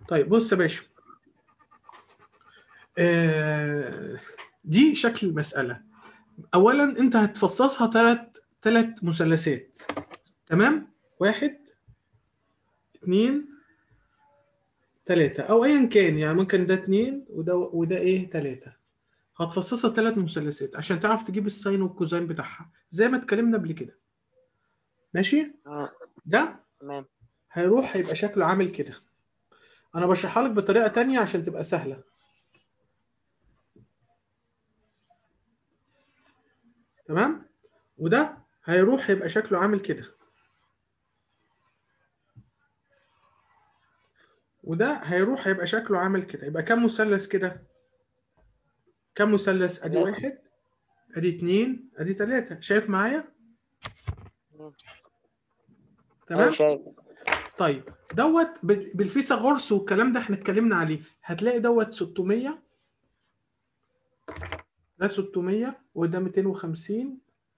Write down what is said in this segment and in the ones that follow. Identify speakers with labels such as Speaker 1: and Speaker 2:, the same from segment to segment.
Speaker 1: طيب بص يا باشا آه، دي شكل المسألة أولا أنت هتفصصها ثلاث ثلاث مثلثات تمام واحد اتنين تلاتة أو أيا كان يعني ممكن ده اتنين وده وده إيه تلاتة هتفصصها ثلاث مثلثات عشان تعرف تجيب الساين والكوزين بتاعها زي ما اتكلمنا قبل كده ماشي
Speaker 2: مم.
Speaker 1: ده
Speaker 2: تمام
Speaker 1: هيروح هيبقى شكله عامل كده انا بشرحها لك بطريقه تانية عشان تبقى سهله تمام وده هيروح هيبقى شكله عامل كده وده هيروح هيبقى شكله عامل كده يبقى كم مثلث كده كم مثلث ادي
Speaker 2: ثلاثة.
Speaker 1: واحد ادي اتنين ادي تلاتة شايف معايا
Speaker 2: مم. أيوة
Speaker 1: تمام
Speaker 2: شايف
Speaker 1: طيب دوت بال- بالفيثاغورس والكلام ده احنا اتكلمنا عليه هتلاقي دوت 600 ده 600 وده 250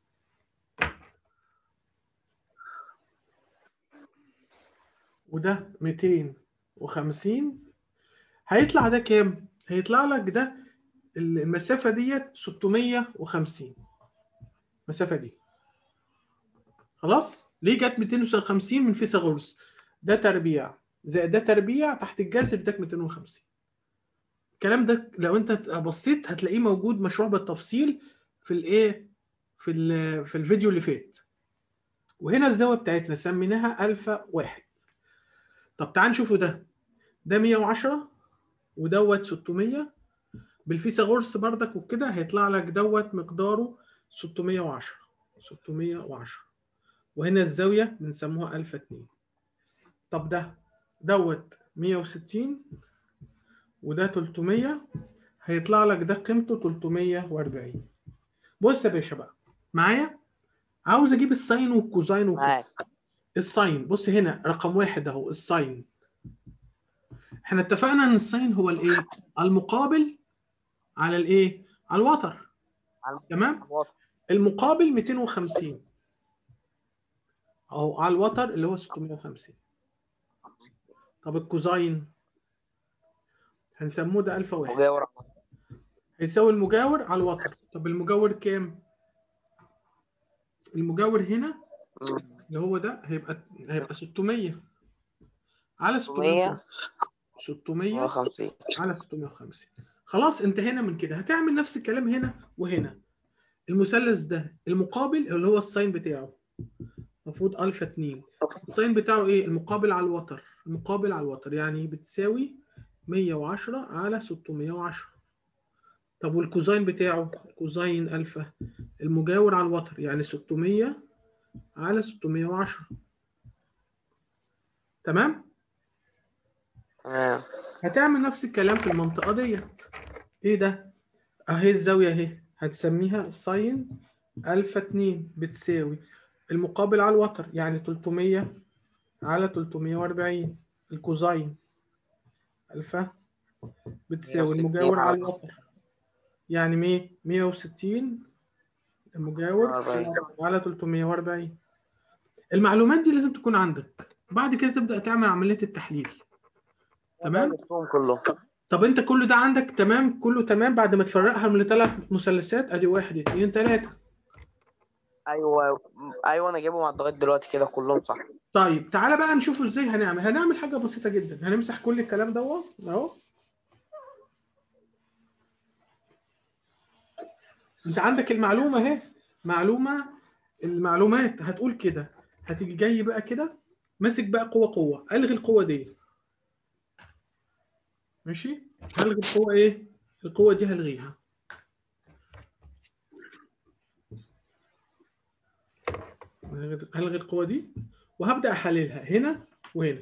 Speaker 1: وده 250 هيطلع ده كام؟ هيطلع لك ده المسافة ديت 650 المسافة دي خلاص؟ ليه جت 250 من فيثاغورس؟ ده تربيع زائد ده تربيع تحت الجذر اداك 250 الكلام ده لو انت بصيت هتلاقيه موجود مشروع بالتفصيل في الايه في ال- في الفيديو اللي فات وهنا الزاويه بتاعتنا سميناها الفا واحد طب تعال نشوفوا ده ده 110 ودوت 600 بالفيثاغورس بردك وكده هيطلع لك دوت مقداره 610 610 وهنا الزاويه بنسموها الفا 2 طب ده دوت 160 وده 300 هيطلع لك ده قيمته 340 بص يا باشا بقى معايا عاوز اجيب الساين والكوزاين وكده
Speaker 2: معاك
Speaker 1: الساين بص هنا رقم واحد اهو الساين احنا اتفقنا ان الساين هو الايه المقابل على الايه على الوتر
Speaker 2: على
Speaker 1: تمام
Speaker 2: الوضع.
Speaker 1: المقابل 250 اهو على الوتر اللي هو 650 طب الكوزاين هنسموه ده الفا واحد
Speaker 2: مجاور
Speaker 1: هيساوي المجاور على الوتر طب المجاور كام المجاور هنا
Speaker 2: مم.
Speaker 1: اللي هو ده هيبقى هيبقى 600 على
Speaker 2: 600
Speaker 1: 600
Speaker 2: 150
Speaker 1: على 650 خلاص انتهينا من كده هتعمل نفس الكلام هنا وهنا المثلث ده المقابل اللي هو الساين بتاعه المفروض الفا 2 الساين بتاعه ايه المقابل على الوتر المقابل على الوتر يعني بتساوي 110 على 610 طب والكوزاين بتاعه كوزاين الفا المجاور على الوتر يعني 600 على 610 تمام
Speaker 2: تمام
Speaker 1: هتعمل نفس الكلام في المنطقة ديت ايه ده اهي الزاوية اهي هتسميها ساين الفا 2 بتساوي المقابل على الوتر يعني 300 على 340 الكوزاين الفا بتساوي
Speaker 2: 160
Speaker 1: المجاور على
Speaker 2: على
Speaker 1: الوتر يعني مية 160 المجاور
Speaker 2: 40.
Speaker 1: على 340 المعلومات دي لازم تكون عندك بعد كده تبدأ تعمل عملية التحليل تمام
Speaker 2: جبتهم كلهم
Speaker 1: طب انت كل ده عندك تمام كله تمام بعد ما تفرقها من لثلاث مثلثات ادي واحد اتنين تلاته
Speaker 2: ايوه ايوه انا جايبهم لغايه دلوقتي كده كلهم صح
Speaker 1: طيب تعالى بقى نشوفه ازاي هنعمل هنعمل حاجه بسيطه جدا هنمسح كل الكلام ده اهو انت عندك المعلومه اهي معلومه المعلومات هتقول كده هتيجي جاي بقى كده ماسك بقى قوه قوه الغي القوه دي ماشي هلغي القوه ايه القوه دي هلغيها هلغي هلغي القوه دي وهبدا احللها هنا وهنا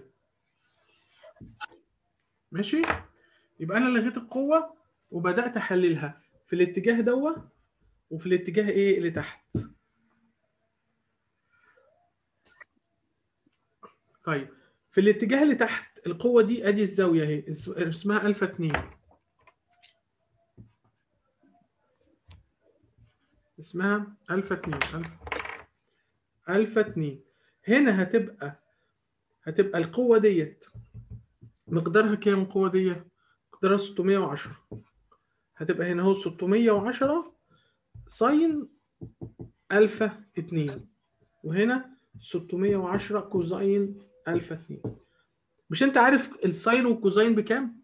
Speaker 1: ماشي يبقى انا لغيت القوه وبدات احللها في الاتجاه دوا وفي الاتجاه ايه اللي تحت طيب في الاتجاه اللي تحت القوه دي ادي الزاويه اهي اس- اسمها الفا 2 اسمها الفا 2 الفا الفا 2 هنا هتبقى هتبقى القوه ديت مقدارها كام القوة دي؟ مقدارها 610 هتبقى هنا اهو 610 ساين ألفا 2 وهنا 610 كوزين ألفا 2 مش انت عارف الساين والكوزين بكام؟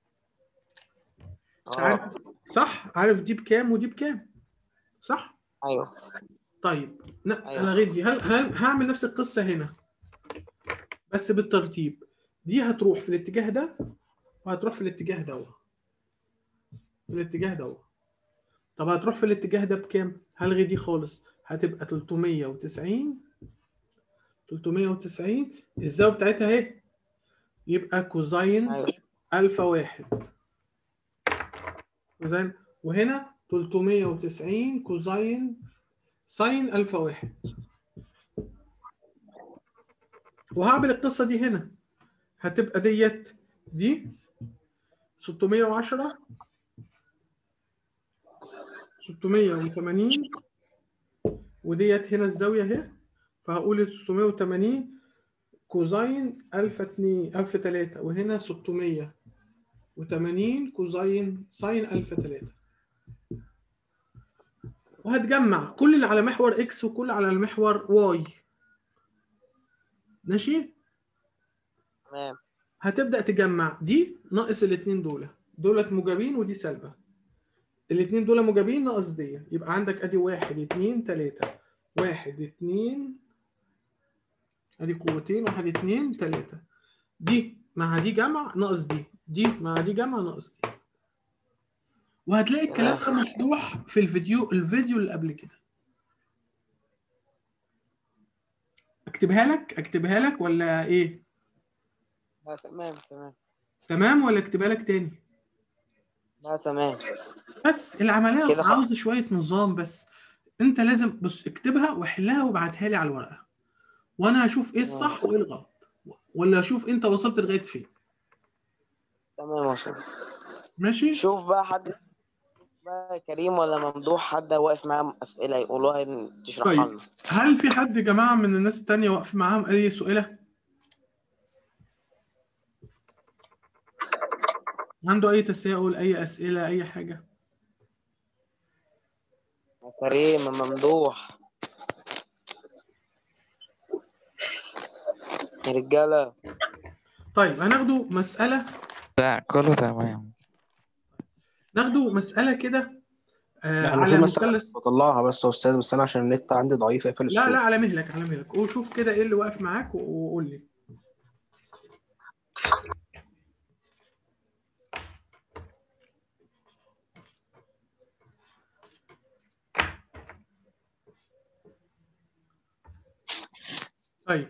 Speaker 2: اه
Speaker 1: عارف صح؟ عارف دي بكام ودي بكام؟ صح؟
Speaker 2: ايوه
Speaker 1: طيب ن-
Speaker 2: أيوة.
Speaker 1: انا غير دي هل هل هعمل نفس القصه هنا بس بالترتيب دي هتروح في الاتجاه ده وهتروح في الاتجاه ده في الاتجاه ده طب هتروح في الاتجاه ده بكام هلغي دي خالص هتبقى 390 390 الزاويه بتاعتها اهي يبقى كوزين
Speaker 2: ايوه
Speaker 1: الفا واحد كوزين وهنا 390 كوزين ساين الفا واحد وهعمل القصه دي هنا هتبقى ديت دي 610 680 وديت هنا الزاويه اهي فهقول 680 كوزين الفا 2 الفا 3 وهنا 680 كوزين ساين الفا 3 وهتجمع كل اللي على محور اكس وكل على المحور واي ماشي
Speaker 2: تمام
Speaker 1: هتبدا تجمع دي ناقص الاثنين دول دولت موجبين ودي سالبه الاثنين دول موجبين ناقص دي يبقى عندك ادي واحد اتنين تلاته واحد اتنين ادي قوتين واحد اتنين تلاته دي مع دي جمع ناقص دي دي مع دي جمع ناقص دي وهتلاقي الكلام ده مشروح في الفيديو الفيديو اللي قبل كده اكتبها لك اكتبها لك ولا ايه
Speaker 2: لا تمام تمام
Speaker 1: تمام ولا اكتبها لك تاني
Speaker 2: لا تمام
Speaker 1: بس العمليه
Speaker 2: كده خلاص.
Speaker 1: عاوزه شويه نظام بس انت لازم بص اكتبها وحلها وابعتها لي على الورقه وانا هشوف ايه الصح وايه الغلط ولا اشوف انت وصلت لغايه فين
Speaker 2: تمام يا شيخ
Speaker 1: ماشي
Speaker 2: شوف بقى حد بقى كريم ولا ممدوح حد واقف معاه اسئله يقولوها إن تشرحها
Speaker 1: طيب.
Speaker 2: لنا
Speaker 1: هل في حد يا جماعه من الناس التانية واقف معاهم اي سؤاله عنده اي تساؤل اي اسئله اي حاجه
Speaker 2: يا كريم يا ممدوح يا رجاله
Speaker 1: طيب هناخده مساله
Speaker 3: لا كله تمام
Speaker 1: ناخده مساله كده آه
Speaker 4: لا انا
Speaker 1: على
Speaker 4: في مسألة
Speaker 1: مثلث
Speaker 4: بطلعها بس يا استاذ بس انا عشان النت عندي ضعيف اقفل
Speaker 1: لا
Speaker 4: الصوت
Speaker 1: لا على مهلك على مهلك قول شوف كده ايه اللي واقف معاك و- وقول لي طيب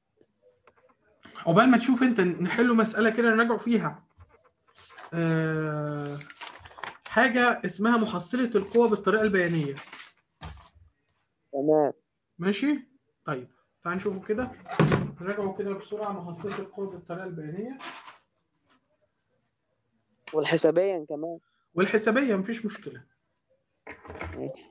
Speaker 1: عقبال ما تشوف انت نحله مسألة كده نراجعوا فيها أه حاجة اسمها محصلة القوة بالطريقة البيانية
Speaker 2: تمام
Speaker 1: ماشي طيب تعال نشوفه كده نراجعوا كده بسرعة محصلة القوة بالطريقة البيانية
Speaker 2: والحسابيا كمان
Speaker 1: والحسابية مفيش مشكلة
Speaker 2: ماشي.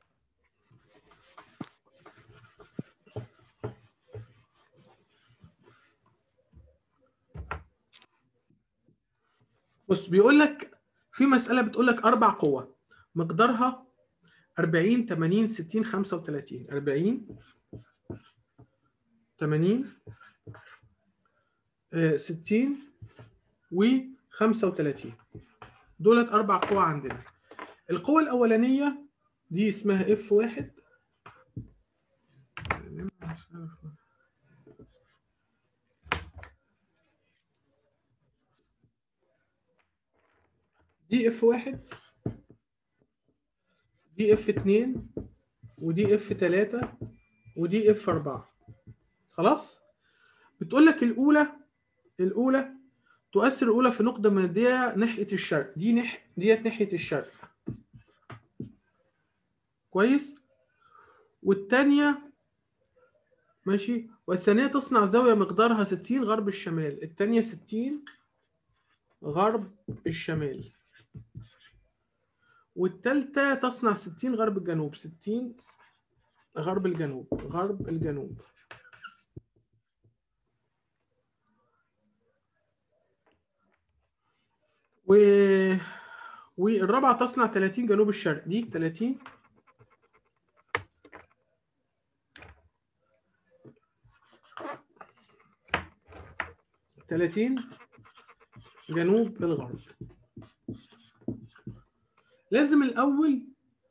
Speaker 1: بص بيقول لك في مسألة بتقول لك أربع قوى مقدارها 40 80 60 35 40 80 آه، 60 و 35 دولت أربع قوى عندنا القوة الأولانية دي اسمها اف واحد دي اف واحد دي اف اتنين ودي اف تلاتة ودي اف اربعة خلاص بتقول لك الاولى الاولى تؤثر الاولى في نقطة مادية ناحية الشرق دي نح ديت ناحية الشرق كويس والتانية ماشي والثانية تصنع زاوية مقدارها 60 غرب الشمال التانية 60 غرب الشمال والتالتة تصنع 60 غرب الجنوب 60 غرب الجنوب غرب الجنوب و والرابعه تصنع 30 جنوب الشرق دي 30 30 جنوب الغرب لازم الاول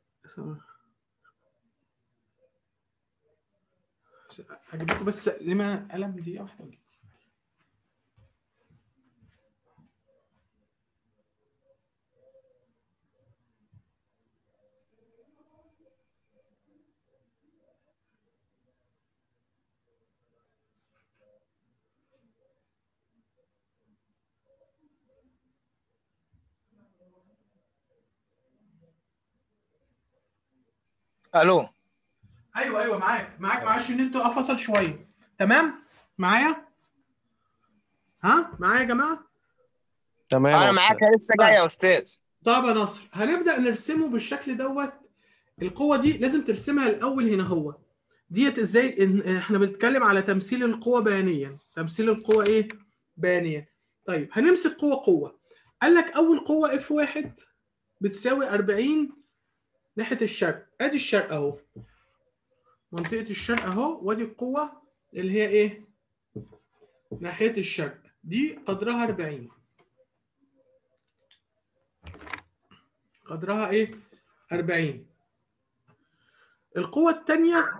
Speaker 1: اجيب لكم بس لما قلم دقيقه واحده وأجيب.
Speaker 5: الو
Speaker 1: ايوه ايوه معاك معاك معلش ان انتوا افصل شويه تمام معايا ها معايا يا جماعه
Speaker 4: تمام يا
Speaker 5: انا معاك
Speaker 4: أستاذ.
Speaker 5: لسه جاي يا استاذ
Speaker 1: طب يا نصر هنبدا نرسمه بالشكل دوت القوه دي لازم ترسمها الاول هنا هو ديت ازاي إن احنا بنتكلم على تمثيل القوه بيانيا تمثيل القوه ايه بيانيا طيب هنمسك قوه قوه قال لك اول قوه اف واحد بتساوي 40 ناحيه الشرق ادي الشرق اهو منطقه الشرق اهو وادي القوه اللي هي ايه ناحيه الشرق دي قدرها 40 قدرها ايه 40 القوة الثانية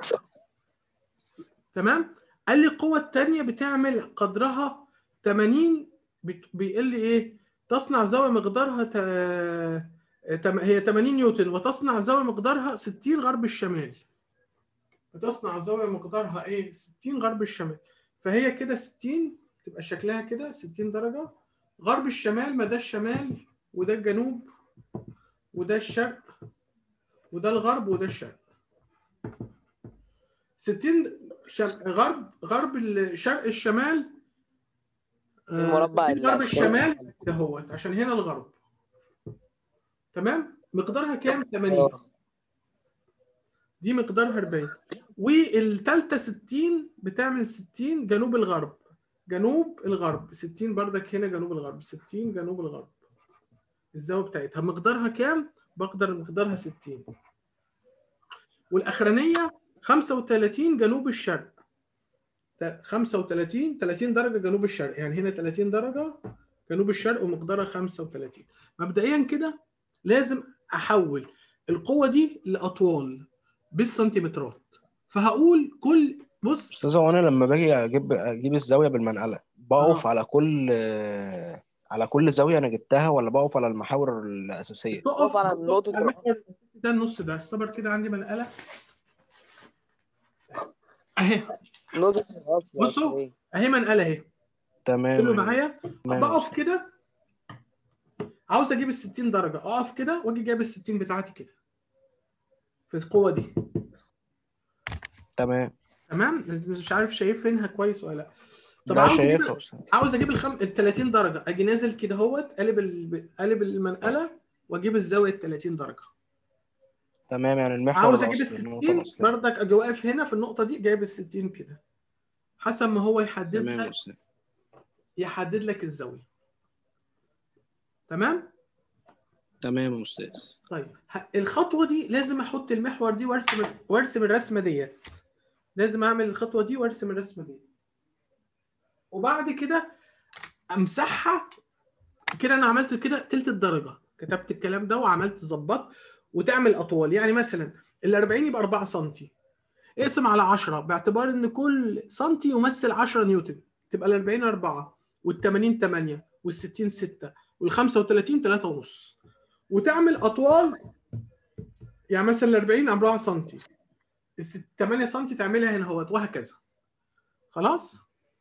Speaker 1: تمام قال لي القوة الثانية بتعمل قدرها 80 بت- بيقل ايه تصنع زاوية مقدارها ت... تم- هي 80 نيوتن وتصنع زاوية مقدارها 60 غرب الشمال بتصنع زاوية مقدارها ايه 60 غرب الشمال فهي كده 60 تبقى شكلها كده 60 درجة غرب الشمال ما ده الشمال وده الجنوب وده الشرق وده الغرب وده الشرق 60 شرق غرب غرب الشرق الشمال آه،
Speaker 2: المربع
Speaker 1: 60 غرب
Speaker 2: اللي-
Speaker 1: الشمال دهوت عشان هنا الغرب تمام مقدارها كام 80 دي مقدارها 40 والثالثه 60 بتعمل 60 جنوب الغرب جنوب الغرب 60 بردك هنا جنوب الغرب 60 جنوب الغرب الزاويه بتاعتها مقدارها كام بقدر مقدارها 60 والاخرانيه 35 جنوب الشرق ت- 35 30 درجه جنوب الشرق يعني هنا 30 درجه جنوب الشرق ومقدارها 35 مبدئيا كده لازم احول القوه دي لاطوال بالسنتيمترات فهقول كل بص
Speaker 4: استاذ هو انا لما باجي اجيب اجيب الزاويه بالمنقله بقف
Speaker 1: آه.
Speaker 4: على كل على كل زاويه انا جبتها ولا بقف على المحاور الاساسيه
Speaker 1: تقف
Speaker 2: تقف على نقطة
Speaker 1: على المحور ده النص ده استبر كده عندي منقله اهي
Speaker 2: نقطة الأصل
Speaker 1: بصوا.
Speaker 2: إيه؟
Speaker 1: اهي منقله اهي
Speaker 4: تمام
Speaker 1: كله معايا
Speaker 4: تمام.
Speaker 1: بقف كده عاوز اجيب ال 60 درجه اقف كده واجي جايب ال 60 بتاعتي كده في القوه دي
Speaker 4: تمام
Speaker 1: تمام مش عارف شايف فينها كويس ولا لا طب
Speaker 4: لا
Speaker 1: عاوز
Speaker 4: شايفها
Speaker 1: أجيب-
Speaker 4: يا أستاذ.
Speaker 1: عاوز اجيب الخم... ال 30 درجه اجي نازل كده اهوت قلب ال... قلب المنقله واجيب الزاويه ال 30 درجه
Speaker 4: تمام يعني المحور
Speaker 1: عاوز اجيب ال
Speaker 4: الأصلي، النقطة
Speaker 1: 60
Speaker 4: الأصلية.
Speaker 1: بردك اجي واقف هنا في النقطه دي جايب ال 60 كده حسب ما هو يحدد
Speaker 4: تمام يا
Speaker 1: لك
Speaker 4: أستاذ.
Speaker 1: يحدد لك الزاويه تمام
Speaker 4: تمام يا استاذ
Speaker 1: طيب ه- الخطوه دي لازم احط المحور دي وارسم وارسم الرسمه ديت لازم اعمل الخطوه دي وارسم الرسمه دي وبعد كده امسحها كده انا عملت كده تلت الدرجه كتبت الكلام ده وعملت ظبطت وتعمل اطوال يعني مثلا ال 40 يبقى 4 سم اقسم على 10 باعتبار ان كل سنتي يمثل 10 نيوتن تبقى ال 40 4 وال 80 8 وال 60 6 وال 35 3 ونص وتعمل اطوال يعني مثلا ال 40 4 سم ال 8 سم تعملها هنا اهوت وهكذا خلاص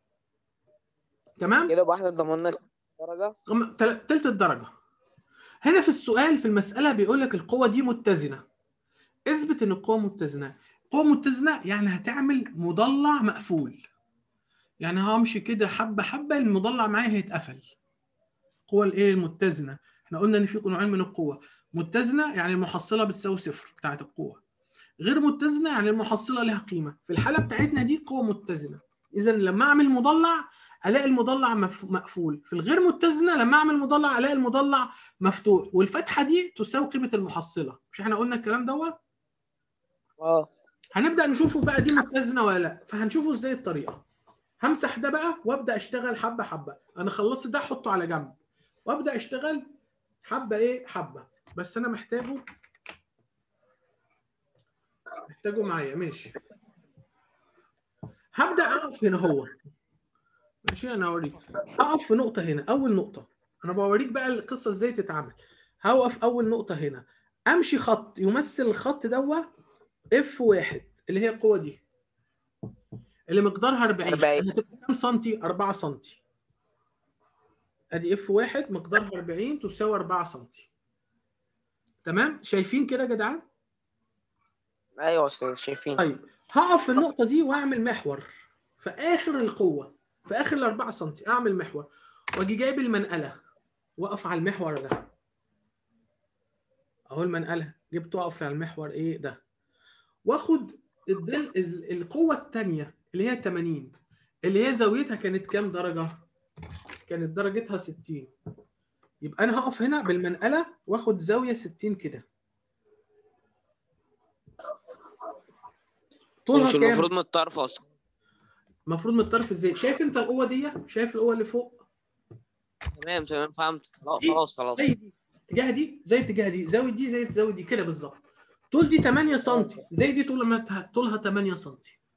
Speaker 1: تمام
Speaker 2: كده يبقى احنا ضمننا درجة
Speaker 1: غم- تل- تلت الدرجة هنا في السؤال في المسألة بيقول لك القوة دي متزنة اثبت ان القوة متزنة قوة متزنة يعني هتعمل مضلع مقفول يعني همشي كده حبة حبة المضلع معايا هيتقفل القوة الايه المتزنة احنا قلنا ان في نوعين من القوة متزنة يعني المحصلة بتساوي صفر بتاعت القوة غير متزنة يعني المحصلة لها قيمة في الحالة بتاعتنا دي قوة متزنة اذا لما اعمل مضلع الاقي المضلع مف- مقفول في الغير متزنه لما اعمل مضلع الاقي المضلع مفتوح والفتحه دي تساوي قيمه المحصله مش احنا قلنا الكلام دوت
Speaker 2: اه
Speaker 1: هنبدا نشوفه بقى دي متزنه ولا لا فهنشوفه ازاي الطريقه همسح ده بقى وابدا اشتغل حبه حبه انا خلصت ده احطه على جنب وابدا اشتغل حبه ايه حبه بس انا محتاجه محتاجه معايا ماشي هبدا اقف هنا هو ماشي انا اوريك اقف في نقطه هنا اول نقطه انا بوريك بقى القصه ازاي تتعمل هوقف اول نقطه هنا امشي خط يمثل الخط دوت اف واحد اللي هي القوه دي اللي مقدارها 40
Speaker 2: 40.
Speaker 1: هتبقى كام سنتي 4 سنتي ادي اف واحد مقدارها 40 تساوي 4 سنتي تمام شايفين كده يا جدعان
Speaker 2: ايوه يا استاذ شايفين
Speaker 1: طيب هقف في النقطة دي واعمل محور في آخر القوة في آخر ال 4 سم اعمل محور واجي جايب المنقلة واقف على المحور ده اهو المنقلة جبت واقف على المحور ايه ده واخد الدل... ال- القوة الثانية اللي هي 80 اللي هي زاويتها كانت كام درجة؟ كانت درجتها 60 يبقى انا هقف هنا بالمنقلة واخد زاوية 60 كده طولها
Speaker 2: مش
Speaker 1: كام؟
Speaker 2: المفروض من الطرف اصلا
Speaker 1: المفروض من الطرف ازاي شايف انت القوه دي شايف القوه اللي فوق
Speaker 2: تمام تمام فهمت لا
Speaker 1: إيه؟
Speaker 2: خلاص خلاص
Speaker 1: زي دي الاتجاه دي زي الاتجاه دي زاويه دي زي زاويه دي كده بالظبط طول دي 8 سم زي دي طول ما ت- طولها 8 سم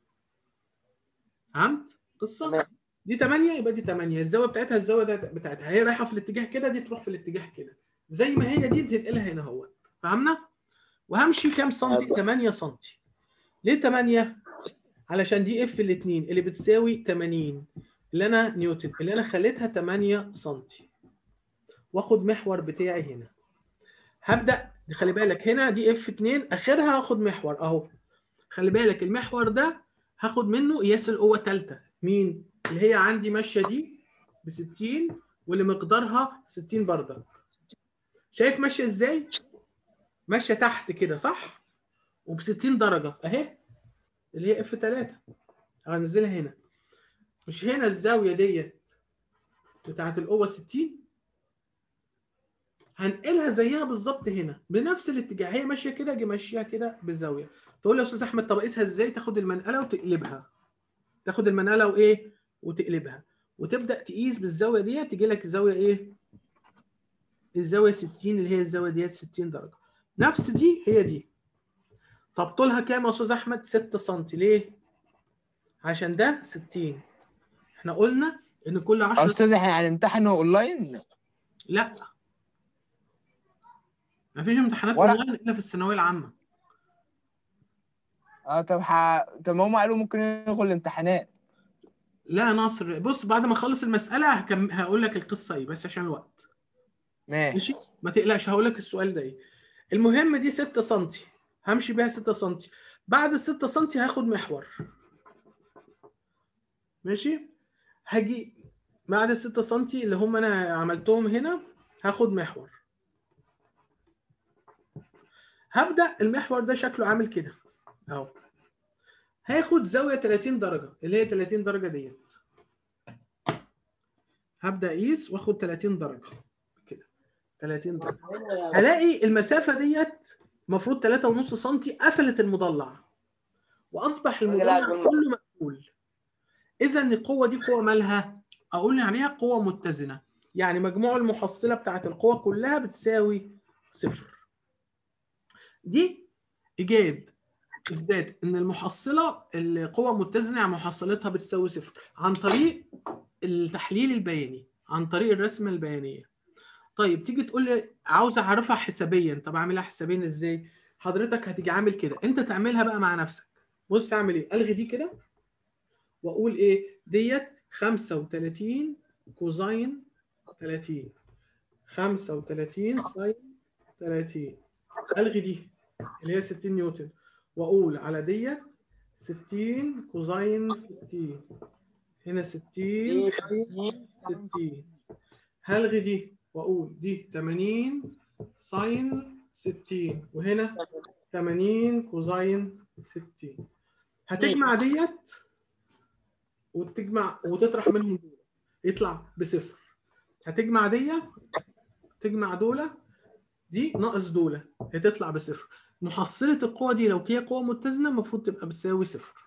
Speaker 1: فهمت قصه
Speaker 2: تمام.
Speaker 1: دي 8 يبقى دي 8 الزاويه بتاعتها الزاويه ده بتاعتها هي رايحه في الاتجاه كده دي تروح في الاتجاه كده زي ما هي دي تنقلها هنا اهو فهمنا وهمشي كام سنتي 8 سنتي ليه 8 علشان دي اف الاثنين اللي بتساوي 80 اللي انا نيوتن اللي انا خليتها 8 سنتي واخد محور بتاعي هنا هبدا خلي بالك هنا دي اف 2 اخرها هاخد محور اهو خلي بالك المحور ده هاخد منه قياس القوه ثالثه مين اللي هي عندي ماشيه دي ب 60 واللي مقدارها 60 برضه شايف ماشيه ازاي ماشيه تحت كده صح وب 60 درجه اهي اللي هي اف 3 هنزلها هنا مش هنا الزاويه ديت بتاعت القوه 60 هنقلها زيها بالظبط هنا بنفس الاتجاه هي ماشيه كده اجي ماشيها كده بزاويه تقول لي يا استاذ احمد طب اقيسها ازاي تاخد المنقله وتقلبها تاخد المنقله وايه وتقلبها وتبدا تقيس بالزاويه ديت تجي لك الزاويه ايه الزاويه 60 اللي هي الزاويه ديت 60 درجه نفس دي هي دي طب طولها كام يا استاذ احمد 6 سم ليه عشان ده 60 احنا قلنا ان كل 10
Speaker 5: استاذ احنا هنمتحنه اونلاين
Speaker 1: لا مفيش امتحانات
Speaker 5: ولا-
Speaker 1: اونلاين الا في الثانويه العامه
Speaker 5: اه طب ح... طب ما هم قالوا ممكن يلغوا الامتحانات
Speaker 1: لا يا ناصر بص بعد ما اخلص المساله هكم... هقول لك القصه ايه بس عشان الوقت
Speaker 5: ماشي
Speaker 1: ماشي ما تقلقش هقول لك السؤال ده ايه المهم دي 6 سم همشي بيها 6 سم بعد ال 6 سم هاخد محور ماشي هاجي بعد ال 6 سم اللي هم انا عملتهم هنا هاخد محور هبدا المحور ده شكله عامل كده اهو هاخد زاويه 30 درجه اللي هي 30 درجه ديت هبدا اقيس واخد 30 درجه كده 30 درجه هلاقي المسافه ديت المفروض 3.5 سم قفلت المضلع واصبح المضلع كله مقفول اذا القوه دي قوه مالها اقول عليها قوه متزنه يعني مجموع المحصله بتاعت القوه كلها بتساوي صفر دي ايجاد اثبات ان المحصله القوه متزنه يعني محصلتها بتساوي صفر عن طريق التحليل البياني عن طريق الرسمه البيانيه طيب تيجي تقول لي عاوز اعرفها حسابيا طب اعملها حسابيا ازاي حضرتك هتيجي عامل كده انت تعملها بقى مع نفسك بص اعمل ايه الغي دي كده واقول ايه ديت 35 كوزين 30 35 ساين 30 الغي دي اللي هي 60 نيوتن واقول على ديت 60 كوزين 60 هنا 60 ساين 60 هلغي دي واقول دي 80 ساين 60 وهنا 80 كوزين 60 هتجمع ديت وتجمع وتطرح منهم دول يطلع بصفر هتجمع دي تجمع دولة دي ناقص دولة هتطلع بصفر محصلة القوة دي لو هي قوة متزنة المفروض تبقى بتساوي صفر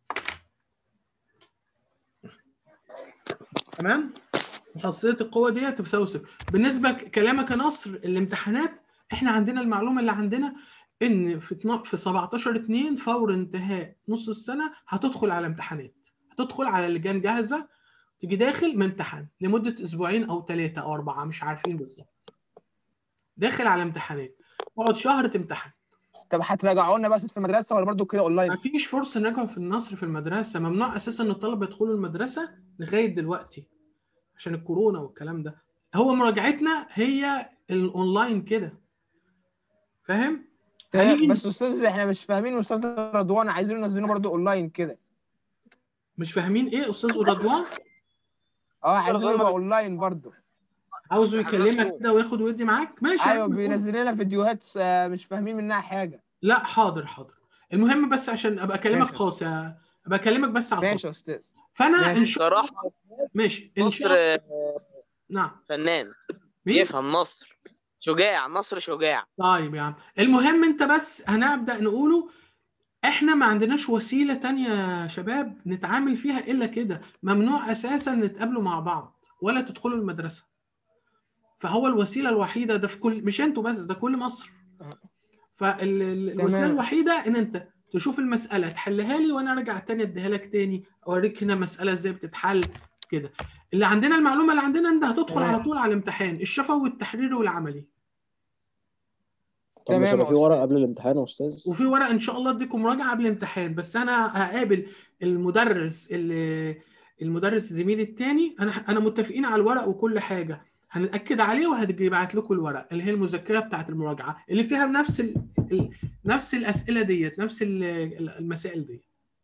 Speaker 1: تمام محصلة القوة دي بتساوي صفر بالنسبة ك- كلامك يا نصر الامتحانات احنا عندنا المعلومة اللي عندنا ان في اتنا- في 17 2 فور انتهاء نص السنة هتدخل على امتحانات هتدخل على لجان جاهزة تيجي داخل ممتحن لمدة اسبوعين او ثلاثة او اربعة مش عارفين بالظبط داخل على امتحانات تقعد شهر تمتحن
Speaker 5: طب هتراجعوا لنا بس في المدرسه ولا برضو كده اونلاين؟
Speaker 1: ما فيش فرصة نرجع في النصر في المدرسة ممنوع أساسا إن الطلبة يدخلوا المدرسة لغاية دلوقتي عشان الكورونا والكلام ده هو مراجعتنا هي الأونلاين كده فاهم؟
Speaker 5: تمام
Speaker 1: هنيجي-
Speaker 5: بس استاذ احنا مش فاهمين استاذ رضوان عايزين ننزله برضو اونلاين كده
Speaker 1: مش فاهمين إيه أستاذ رضوان؟
Speaker 5: اه عايزينه
Speaker 2: رضوان
Speaker 5: يبقى
Speaker 2: ما-
Speaker 5: اونلاين برضو
Speaker 1: عاوزه يكلمك كده وياخد ويدي معاك؟ ماشي
Speaker 5: ايوه
Speaker 1: هنقول.
Speaker 5: بينزل لنا فيديوهات آه، مش فاهمين منها حاجه
Speaker 1: لا حاضر حاضر المهم بس عشان أبقى أكلمك
Speaker 5: ماشي.
Speaker 1: خاص يا أبقى أكلمك بس على الخاص
Speaker 5: ماشي يا استاذ
Speaker 1: فأنا
Speaker 5: ماشي.
Speaker 1: إن شاء الله
Speaker 2: صراحة
Speaker 1: ماشي إن
Speaker 2: نصر
Speaker 1: شاء الله نعم
Speaker 2: فنان
Speaker 1: مين؟
Speaker 2: يفهم نصر شجاع نصر شجاع
Speaker 1: طيب يا عم المهم انت بس هنبدأ نقوله احنا ما عندناش وسيلة تانية يا شباب نتعامل فيها الا كده ممنوع اساسا نتقابلوا مع بعض ولا تدخلوا المدرسة فهو الوسيلة الوحيدة ده في كل مش انتوا بس ده كل مصر فالوسيلة
Speaker 5: تمام.
Speaker 1: الوحيدة ان انت تشوف المسألة تحلها لي وانا ارجع تاني اديها لك تاني اوريك هنا مسألة ازاي بتتحل كده اللي عندنا المعلومة اللي عندنا انت هتدخل
Speaker 5: تمام.
Speaker 1: على طول على الامتحان الشفوي والتحريري والعملي
Speaker 4: طب مش
Speaker 5: تمام
Speaker 4: هيبقى
Speaker 5: يا
Speaker 4: في ورق قبل الامتحان يا استاذ
Speaker 1: وفي ورق ان شاء الله اديكم مراجعه قبل الامتحان بس انا هقابل المدرس اللي المدرس زميلي التاني انا انا متفقين على الورق وكل حاجه هنأكد عليه وهيبعت لكم الورق اللي هي المذكره بتاعه المراجعه اللي فيها نفس ال... ال... نفس الاسئله ديت نفس ال- المسائل دي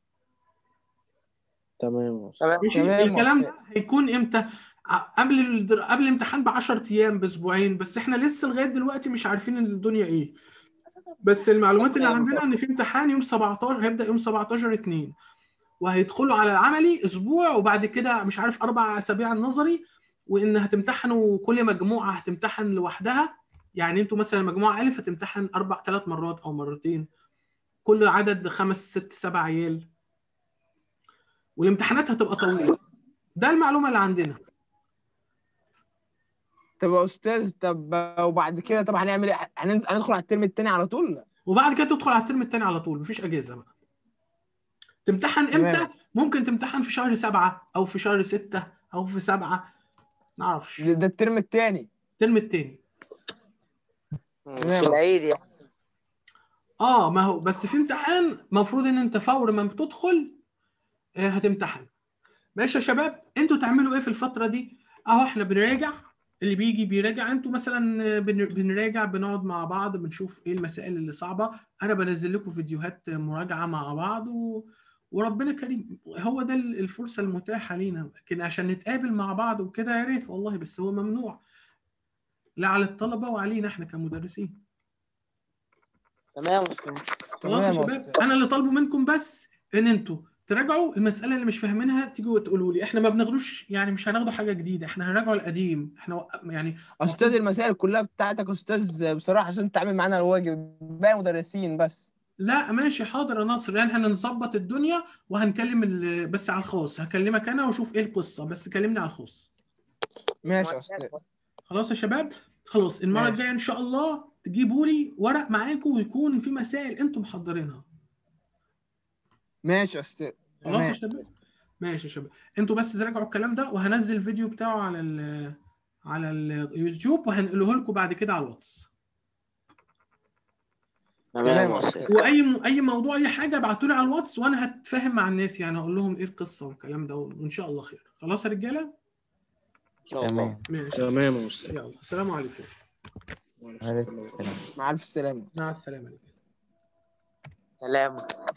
Speaker 4: تمام يا أستاذ.
Speaker 2: تمام
Speaker 1: ماشي
Speaker 5: تمام يا
Speaker 1: الكلام ده
Speaker 5: أستاذ.
Speaker 1: هيكون امتى ع- قبل الدر... قبل الامتحان ب 10 ايام باسبوعين بس احنا لسه لغايه دلوقتي مش عارفين الدنيا ايه بس المعلومات اللي عندنا ان في امتحان يوم 17 هيبدا يوم 17 2 وهيدخلوا على العملي اسبوع وبعد كده مش عارف اربع اسابيع النظري وان هتمتحنوا كل مجموعه هتمتحن لوحدها يعني انتوا مثلا مجموعه الف هتمتحن اربع ثلاث مرات او مرتين كل عدد خمس ست سبع عيال والامتحانات هتبقى طويله ده المعلومه اللي عندنا
Speaker 5: طب يا استاذ طب آه، وبعد كده طب هنعمل ايه هن- هندخل على الترم التاني على طول
Speaker 1: وبعد كده تدخل على الترم الثاني على طول مفيش اجازه بقى تمتحن امتى
Speaker 5: تمام.
Speaker 1: ممكن تمتحن في شهر سبعة او في شهر ستة او في سبعة نعرفش
Speaker 5: ده ده الترم التاني
Speaker 1: الترم الثاني
Speaker 5: تمام.
Speaker 2: في العيد يعني
Speaker 1: اه ما هو بس في امتحان المفروض ان انت فور ما بتدخل آه، هتمتحن ماشي يا شباب انتوا تعملوا ايه في الفتره دي اهو احنا بنراجع اللي بيجي بيراجع انتوا مثلا آه، بن- بنراجع بنقعد مع بعض بنشوف ايه المسائل اللي صعبه انا بنزل لكم فيديوهات مراجعه مع بعض و... وربنا كريم هو ده ال- الفرصه المتاحه لينا لكن عشان نتقابل مع بعض وكده يا ريت والله بس هو ممنوع لا على الطلبه وعلينا احنا كمدرسين
Speaker 2: تمام يا أستاذ.
Speaker 1: خلاص يا
Speaker 5: تمام يا
Speaker 1: شباب
Speaker 5: أستاذ.
Speaker 1: انا اللي طالبه منكم بس ان انتوا تراجعوا المساله اللي مش فاهمينها تيجوا تقولوا لي احنا ما بناخدوش يعني مش هناخدوا حاجه جديده احنا هنراجعوا القديم احنا وق- يعني
Speaker 5: استاذ المسائل كلها بتاعتك استاذ بصراحه عشان تعمل معانا الواجب باقي مدرسين بس
Speaker 1: لا ماشي حاضر يا نصر يعني هنظبط الدنيا وهنكلم ال- بس على الخاص هكلمك انا واشوف ايه القصه بس كلمني على الخاص
Speaker 5: ماشي يا استاذ
Speaker 1: خلاص يا شباب خلاص المره
Speaker 5: ماشي.
Speaker 1: الجايه ان شاء الله تجيبوا لي ورق معاكم ويكون في مسائل انتم محضرينها
Speaker 5: ماشي يا استاذ
Speaker 1: خلاص يا
Speaker 5: تمام.
Speaker 1: شباب ماشي يا شباب انتوا بس تراجعوا الكلام ده وهنزل الفيديو بتاعه على ال على اليوتيوب وهنقله لكم بعد كده على الواتس
Speaker 2: تمام
Speaker 5: تمام
Speaker 2: يا
Speaker 5: يا
Speaker 2: أستاذ.
Speaker 5: أستاذ.
Speaker 1: واي م... اي موضوع اي حاجه ابعتوا لي على الواتس وانا هتفاهم مع الناس يعني اقول لهم ايه القصه والكلام ده وان شاء الله خير خلاص يا رجاله
Speaker 2: إن شاء الله
Speaker 3: تمام
Speaker 1: ماشي
Speaker 4: تمام يا استاذ
Speaker 1: يلا السلام عليكم
Speaker 3: عليكم السلام
Speaker 5: مع الف سلامه
Speaker 1: مع السلامه يا رجالة.
Speaker 2: سلام